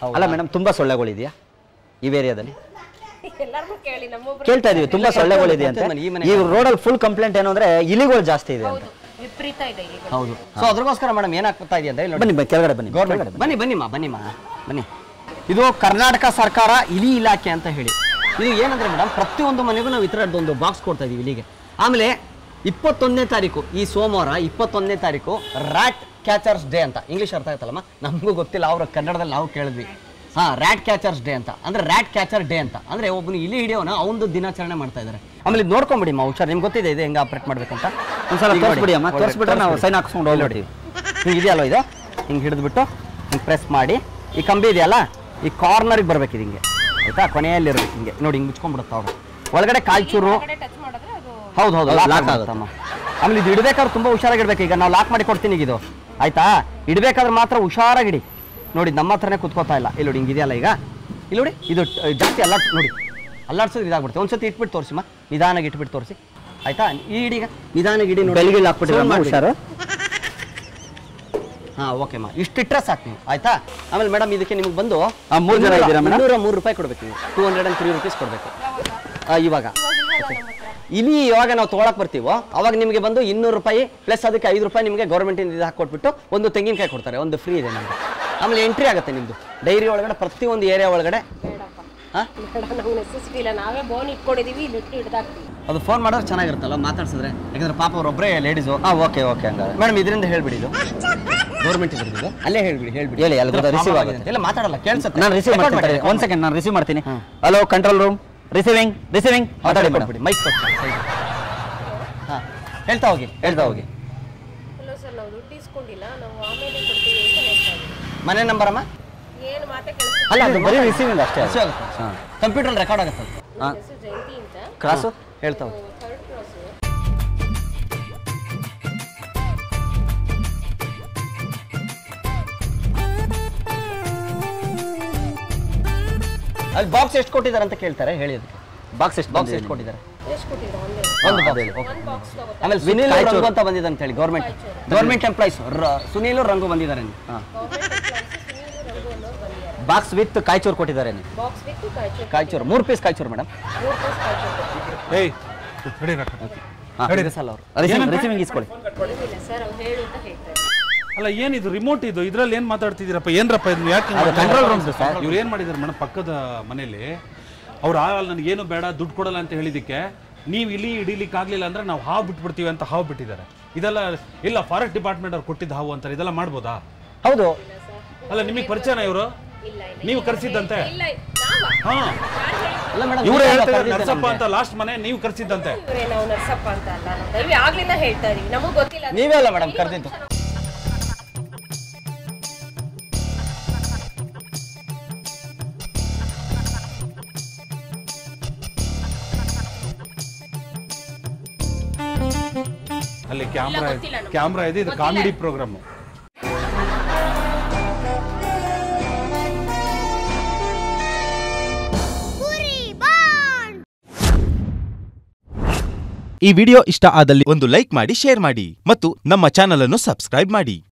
ಅಲ್ಲ ಮೇಡಮ್ ತುಂಬಾ ಸೊಳ್ಳೆಗಳಿದೆಯಾ ಈ ಏರಿಯಾದಲ್ಲಿ ಎಲ್ಲಾರ್ಗೂ ಕೇಳಿ ನಮ್ಮೊಬ್ರು ಕೇಳ್ತಾ ಇದೀವಿ ತುಂಬಾ ಸೊಳ್ಳೆಗಳಿದೆ ಅಂತ ಈ ಮನೆ- ಈ ರೋಡಲ್ಲಿ ಫುಲ್ ಕಂಪ್ಲೇಂಟ್ ಏನು ಅಂದ್ರೆ ಇಲಿಗಳು ಜಾಸ್ತಿ ಇದೆ ಅಂತ ಹೌದು ವಿಪರೀತ ಇದೆ ಈಗ ಹೌದು ಸೊ ಅದ್ರಗೋಸ್ಕರ ಮೇಡಮ್ ಏನಾಗ್ತಾ ಇದೆ ಅಂತ ಹೇಳಿ ನೋಡಿ ಬನ್ನಿ ಬನ್ನಿ, ಕೆಳಗಡೆ ಬನ್ನಿ ಗೌರ್ಮೆಂಟ್ ಕೆಳಗಡೆ ಬನ್ನಿ ಬನ್ನಿಮ್ಮ ಬನ್ನಿಮ್ಮ ಬನ್ನಿ ಇದು ಕರ್ನಾಟಕ ಸರ್ಕಾರ ಇಲಿ ಇಲಾಖೆ ಅಂತ ಹೇಳಿ ಇದು ಏನಂದ್ರೆ ಮೇಡಮ್ ಪ್ರತಿಯೊಂದು ಮನೆಗೂ ನಾವು ಈ ಥರದ್ದೊಂದು ಬಾಕ್ಸ್ ಕೊಡ್ತಾ ಇದೀವಿ ಇಲ್ಲಿಗೆ ಆಮೇಲೆ ಇಪ್ಪತ್ತೊಂದನೇ ತಾರೀಕು ಈ ಸೋಮವಾರ ಇಪ್ಪತ್ತೊಂದನೇ ತಾರೀಕು ರ್ಯಾಟ್ ಕ್ಯಾಚರ್ಸ್ ಡೇ ಅಂತ ಇಂಗ್ಲೀಷ್ ಅರ್ಥ ಆಯ್ತಲ್ಲಮ್ಮ ನಮಗೂ ಗೊತ್ತಿಲ್ಲ ಅವ್ರ ಕನ್ನಡದಲ್ಲಿ ನಾವು ಕೇಳಿದ್ವಿ ಹಾ ರ್ಯಾಟ್ ಕ್ಯಾಚರ್ಸ್ ಡೇ ಅಂತ ಅಂದ್ರೆ ರ್ಯಾಟ್ ಕ್ಯಾಚರ್ ಡೇ ಅಂತ ಅಂದ್ರೆ ಒಬ್ಬನು ಇಲಿ ಹಿಡಿಯೋನ ಅವನದು ದಿನಾಚರಣೆ ಮಾಡ್ತಾ ಇದ್ದಾರೆ ಆಮೇಲೆ ಇದು ನೋಡ್ಕೊಂಬಿಡಿ ಮಾ ಹುಷಾರ್ ನಿಮ್ಗೆ ಗೊತ್ತಿದೆ ಇದು ಹೆಂಗೆ ಆಪರೇಟ್ ಮಾಡ್ಬೇಕಂತ ಒಂದ್ಸಲ ಈಗ ನೋಡಿ. ತೋರಿಸ್ಬಿಡಿ ಅಮ್ಮ ಒಳ್ಳೆ- ತೋರಿಸ್ಬಿಟ್ರೆ ನಾವು ತೋರಿಸ್ಬಿಡಿ. ಸೈನ್ ಹಾಕ್ಸ್ಕೊಂಡು ಇಲ್ಲಿ ನೋಡಿ ಹೋಗ್ಬಿಡ್ತೀವಿ ಹಿಂಗೆ ಇದೆಯಲ್ಲ ಇದು ಹಿಂಗೆ ಹಿಡಿದ್ಬಿಟ್ಟು ಹಿಂಗೆ ಪ್ರೆಸ್ ಮಾಡಿ ಈ ಕಂಬಿ ಇದೆಯಲ್ಲ ಈ ಕಾರ್ನರಿಗೆ ಬರ್ಬೇಕು ಇದು ಹಿಂಗೆ ಆಯ್ತಾ ಕೊನೆಯಲ್ಲಿ ಇರ್ಬೇಕು ಹಿಂಗೆ ನೋಡಿ ಹಿಂಗೆ ಮುಚ್ಕೊಂಡ್ಬಿಡುತ್ತೆ ಅವ್ರು ಒಳಗಡೆ ಕಾಲ್ಚೂರು ಕಡೆ ಟಚ್ ಮಾಡಿದ್ರೆ ಅದು ಹೌದು ಹೌದು ಹೌದು, ಲಾಕ್ lock ಆಗುತ್ತಮ್ಮ ಆಮೇಲೆ ಇದು ಇಡಬೇಕಾದ್ರೆ ತುಂಬ ಹುಷಾರಾಗಿಡ್ಬೇಕು ಈಗ ನಾವು ಲಾಕ್ ಮಾಡಿ ಕೊಡ್ತೀನಿ ಈಗ ಇದು ಆಯ್ತಾ ಇಡಬೇಕಾದ್ರೆ ಮಾತ್ರ ಹುಷಾರಾಗಿಡಿ ನೋಡಿ ನಮ್ಮ ಹತ್ರನೇ ಕುತ್ಕೋತಾ ಇಲ್ಲ ಇಲ್ಲಿ ನೋಡಿ ಹಿಂಗಿದೆಯಲ್ಲ ಈಗ ಇಲ್ಲಿ ನೋಡಿ ಇದು ಟ- ಜಾಸ್ತಿ ಅಲ್ಲಾಡ್ ನೋಡಿ ಅಲ್ಲಾಡ್ಸೋದು ಇದಾಗ್ಬಿಡುತ್ತೆ ಒಂದ್ಸತಿ ಇಟ್ಬಿಟ್ಟು ತೋರಿಸಿಮ್ಮ ನಿಧಾನಾಗಿ ಇಟ್ಬಿಟ್ಟು ತೋರಿಸಿ ಆಯ್ತಾ ಈ ಇಡೀಗ ನಿಧಾನಾಗಿ ಇಡಿ ನೋಡಿ ಬೆಳಗ್ಗೆ ಹಾಕ್ಬಿಟ್ಟಿರಮ್ಮ Sound ಮಾಡ್ಬಿಡಿ. ಹುಷಾರು ಹಾ ಓಕೆ ಮಾ ಇಷ್ಟಿಟ್ರೆ ಸಾಕು ನೀವು ಆಯ್ತಾ ಆಮೇಲೆ ಮೇಡಮ್ ಇದಕ್ಕೆ ನಿಮಗೆ ಬಂದು ಆ, ಮೂರ್ ಜನ ಇದ್ದೀರಾ madam? ಇನ್ನೂರ ಮೂರು ರೂಪಾಯಿ ಕೊಡ್ಬೇಕು ನೀವು two hundred and three rupees ಕೊಡಬೇಕು ಇವಾಗ ಇಲ್ಲಿ ಯಾವಾಗ ನಾವು ತೊಗೊಳಕ್ ಬರ್ತೀವೋ ಅವಾಗ ನಿಮಗೆ ಬಂದು ಇನ್ನೂರು ರೂಪಾಯಿ ಪ್ಲಸ್ ಅದಕ್ಕೆ ಐದು ರೂಪಾಯಿ ನಿಮಗೆ ಗೌರ್ಮೆಂಟಿಂದ ಇದು ಹಾಕೊಟ್ಬಿಟ್ಟು ಒಂದು ತೆಂಗಿನಕಾಯಿ ಕೊಡ್ತಾರೆ ಒಂದು ಫ್ರೀ ಇದೆ ನಿಮಗೆ ಆಮೇಲೆ ಎಂಟ್ರಿ ಆಗುತ್ತೆ ನಿಮ್ಮದು ಡೈರಿ ಒಳಗಡೆ ಪ್ರತಿಯೊಂದು ಏರಿಯಾ ಒಳಗಡೆ ಬೇಡಪ್ಪ ಹಾಂ ಬೇಡ ನಮ್ಗೆ ನೆಸೆಸಿಟಿ ಇಲ್ಲ ನಾವೇ ಬೋನ್ ಇಟ್ಕೊಂಡಿದೀವಿ ಇಲ್ಲಿ ಇಟ್ಟು ಹಿಡ್ದಾಕ್ತೀವಿ ಅದು ಫೋನ್ ಮಾಡಿದ್ರೆ ಚೆನ್ನಾಗಿರುತ್ತಲ್ಲ ಮಾತಾಡ್ಸಿದ್ರೆ ಯಾಕಂದ್ರೆ ಪಾಪ ಅವರೊಬ್ಬರೇ ಲೇಡೀಸು ಹಾಂ ಓಕೆ ಓಕೆ ಹಂಗಾದ್ರೆ ಮೇಡಮ್ ಇದರಿಂದ ಹೇಳ್ಬಿಡಿ ಇದು ಗೌರ್ಮೆಂಟ್ ಇದ್ರದ್ದು ಅಲ್ಲೇ ಹೇಳ್ಬಿಡಿ ಹೇಳ್ಬಿಡಿ ಹೇಳಿ, ಅಲ್ಲಿ ಇದ್ರ receive problem ಆಗುತ್ತೆ. ಆಗಿದೆ. ಇಲ್ಲ ಮಾತಾಡಲ್ಲ ಕೇಳಿಸುತ್ತೆ ನಾನು ರಿಸೀವ್ Record ಮಾಡ್ತೀನಿ ಮಾಡಿ, ಒಂದು ಸೆಕೆಂಡ್ ನಾನು ರಿಸೀವ್ ಮಾಡ್ತೀನಿ hello control room receiving receiving ಮಾತಾಡಿ ಮೇಡಮ್ ಕೊಟ್ಬಿಡಿ ಮೈಕ್ ಕೊಟ್ಟು ಹಾಂ ಹೇಳ್ತಾ ಹೋಗಿ ಹೇಳ್ತಾ ಹೋಗಿ ಹಲೋ ಸರ್ ನಾವು ದುಡ್ಡು ಇಸ್ಕೊಂಡಿಲ್ಲ ನಾವು ಆಮೇಲೆ ಕೊಡ್ತೀವಿ ಅಂತ ಹೇಳ್ತಾ ಇದ್ದೀವಿ ಮನೆ ನಂಬರ್ ಅಮ್ಮ ಏನು ಮಾತೇ ಕೆಲಸ ಅಲ್ಲ ಅದು ಬರೀ ರಿಸೀವಿಂಗ್ ಅಷ್ಟೇ ಅದು. ಆಗುತ್ತೆ ಹಾಂ ಕಂಪ್ಯೂಟರ್ ರೆಕಾರ್ಡ್ ಆಗುತ್ತೆ ಅದು. ಹಾಂ ಹೆಸರು ಜಯಂತಿ ಅಂತ ಕ್ರಾಸು ಹೇಳ್ತಾ ಹೋಗಿ ಥರ್ಡ್ ಕ್ಲಾಸು ಅಲ್ಲಿ ಬಾಕ್ಸ್ ಎಷ್ಟು ಕೊಟ್ಟಿದ್ದಾರೆ ಅಂತ ಕೇಳ್ತಾರೆ ಹೇಳಿ ಅದಕ್ಕೆ ಬಾಕ್ಸ್ ಎಷ್ಟು ಬಾಕ್ಸ್ ಎಷ್ಟು ಕೊಟ್ಟಿದ್ದಾರೆ ಎಷ್ಟು ಕೊಟ್ಟಿದ್ರು ಒಂದೇ ಒಂದು ಹಾ, ಬಾಕ್ಸ್ ಅದೇ. ಒಂದು ಬಾಕ್ಸ್ ತಗೋತಾರೆ ಆಮೇಲೆ ಸುನೀಲ್ ಕಾಯ್ಚೂರು. ರಂಗು ಅಂತ ಬಂದಿದೆ ಅಂತ ಹೇಳಿ ಗೌರ್ಮೆಂಟ್ ಗೌರ್ಮೆಂಟ್ ಎಂಪ್ಲಾಯ್ಸ್ ಸುನೀಲು ರಂಗು ಬಂದಿದ್ದಾರೆ ನೀವು. ಹಾಂ ಗೌರ್ಮೆಂಟ್ ಎಂಪ್ಲಾಯ್ಸ್ ಸುನೀಲ್ ರಂಗು ಅನ್ನೋರು ಬಂದಿದ್ದಾರೆ ಬಾಕ್ಸ್ ವಿತ್ ಕಾಯ್ಚೂರು ಕೊಟ್ಟಿದ್ದಾರೆ ನೀವು ಬಾಕ್ಸ್ ವಿತ್ ಕಾಯ್ಚೂರು ಕಾಯ್ಚೂರು ಮೂರು ಪೀಸ್ ಕಾಯ್ಚೂರು ಮೇಡಮ್ ಮೂರು ಪೀಸ್ ಕಾಯ್ಚೂರು ಏಯ್ ನಡಿ ರಕ್ಕ. ಹಾಂ ಸಲ ಅವರು ರಿಸೀವಿಂಗ್ ರಿಸೀವಿಂಗ್ ಇಸ್ಕೊಳ್ಳಿ ಇಲ್ಲ ಸರ್ ಅವ್ರು ಹೇಳು ಅಂತ ಹೇಳ್ತಾರೆ ಅಲ್ಲ ಏನಿದು ರಿಮೋಟ್ ಇದು ಇದ್ರಲ್ಲಿ ಏನ್ ಮಾತಾಡ್ತಿದ್ದೀರಪ್ಪ ಏನ್ರಪ್ಪ ಇದು ಯಾಕೆ ಅದು control rooms sir. ಇವ್ರು ಏನ್ ಮಾಡಿದಾರೆ ಮೇಡಮ್ ಪಕ್ಕದ ಮನೇಲಿ ಅವ್ರು ಆ ನನಗೇನು ಬೇಡ ದುಡ್ಡು ಕೊಡಲ್ಲ ಅಂತ ಹೇಳಿದಕ್ಕೆ ನೀವು ಇಲ್ಲಿ ಹಿಡಿಲಿಕ್ಕೆ ಆಗ್ಲಿಲ್ಲ ಅಂದ್ರೆ ನಾವು ಹಾವು ಬಿಟ್ಬಿಡ್ತೀವಿ ಅಂತ ಹಾವು ಬಿಟ್ಟಿದ್ದಾರೆ ಇದೆಲ್ಲ ಇಲ್ಲ ಫಾರೆಸ್ಟ್ ಡಿಪಾರ್ಟ್ಮೆಂಟ್ ಅವ್ರು ಕೊಟ್ಟಿದ್ದ ಹಾವು ಅಂತಾರೆ ಇದೆಲ್ಲ ಮಾಡ್ಬೋದಾ ಹೌದು ಅಲ್ಲ ನಿಮಗೆ ಪರಿಚಯನ ಇವರು ಇಲ್ಲ ಇಲ್ಲ ನೀವು ಕರೆಸಿದ್ದಂತೆ ಇಲ್ಲ ನಾವಾ ಹಾ ಯಾರು ಹೇಳಿ ಅಲ್ಲ ಮೇಡಮ್ ಇವರೇ ಹೇಳ್ತಾರೆ ನರ್ಸಪ್ಪ ಅಂತ ಲಾಸ್ಟ್ ಮನೆ ನೀವು ಕರೆಸಿದ್ದಂತೆ ಇವರೇ ನಾವು ನರ್ಸಪ್ಪ ಅಂತ ಅಲ್ಲ ನಾವು ದಯವಿ ಆಗ್ಲಿಂದ ಹೇಳ್ತಾ ಇದೀವಿ ನಮಗ್ ಗೊತ್ತಿಲ್ಲ ಅದು. ನೀವೇ ಅಲ್ಲ ಮೇಡಮ್ ಕರೆದಿದ್ದು ಅಲ್ಲಿ ಕ್ಯಾಮ್ರಾ ಗೊತ್ತಿಲ್ಲ ನಮ್ಗೆ. ಕ್ಯಾಮ್ರಾ ಇದೆ ಇದು ಕಾಮಿಡಿ ಪ್ರೋಗ್ರಾಮ್ ಈ ವಿಡಿಯೋ ಇಷ್ಟ ಆದಲ್ಲಿ ಒಂದು ಲೈಕ್ ಮಾಡಿ ಶೇರ್ ಮಾಡಿ ಮತ್ತು ನಮ್ಮ ಚಾನಲ್ ಅನ್ನು ಸಬ್ಸ್ಕ್ರೈಬ್ ಮಾಡಿ